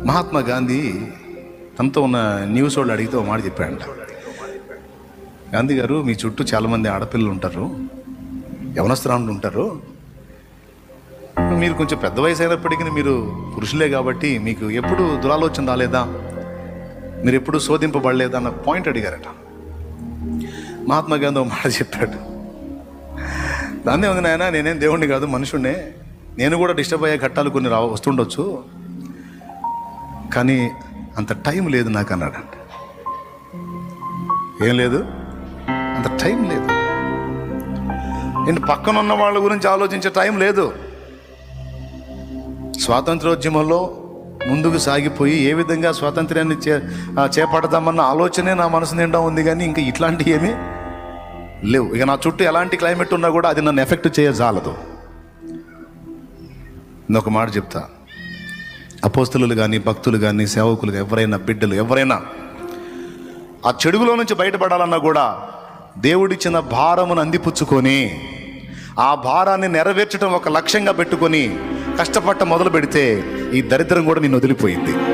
మహాత్మా గాంధీ తనతో ఉన్న న్యూస్ వాళ్ళు అడిగితే ఒక మాట చెప్పాడంట గాంధీ గారు మీ చుట్టూ చాలామంది ఆడపిల్లలు ఉంటారు యవనస్తురాలు ఉంటారు మీరు కొంచెం పెద్ద వయసు అయినప్పటికీ మీరు పురుషులే కాబట్టి మీకు ఎప్పుడు దురాలోచన రాలేదా మీరు ఎప్పుడు శోధింపబడలేదా అన్న పాయింట్ అడిగారట మహాత్మా గాంధీ ఒక మాట చెప్పాడు దాన్ని ఉంది నాయన నేనేం దేవుణ్ణి కాదు మనుషుణ్ణే నేను కూడా డిస్టర్బ్ అయ్యే ఘట్టాలు కొన్ని రా వస్తుండొచ్చు కానీ అంత టైం లేదు నాకు అన్నాడు ఏం లేదు అంత టైం లేదు నేను పక్కన ఉన్న వాళ్ళ గురించి ఆలోచించే టైం లేదు స్వాతంత్రోద్యమంలో ముందుకు సాగిపోయి ఏ విధంగా స్వాతంత్ర్యాన్ని చే ఆ, చేపడదామన్న ఆలోచనే నా మనసు నిండా ఉంది కానీ ఇంకా ఇట్లాంటివి ఏమీ లేవు ఇక నా చుట్టూ ఎలాంటి క్లైమేట్ ఉన్నా కూడా అది నన్ను ఎఫెక్ట్ చేయజాలదు ఒక మాట చెప్తా అపోస్తులు కానీ భక్తులు కానీ సేవకులు కానీ ఎవరైనా బిడ్డలు ఎవరైనా ఆ చెడుగులో నుంచి బయటపడాలన్నా కూడా దేవుడిచ్చిన భారమును అందిపుచ్చుకొని ఆ భారాన్ని నెరవేర్చడం ఒక లక్ష్యంగా పెట్టుకొని కష్టపట్ట మొదలు పెడితే ఈ దరిద్రం కూడా నిన్ను వదిలిపోయింది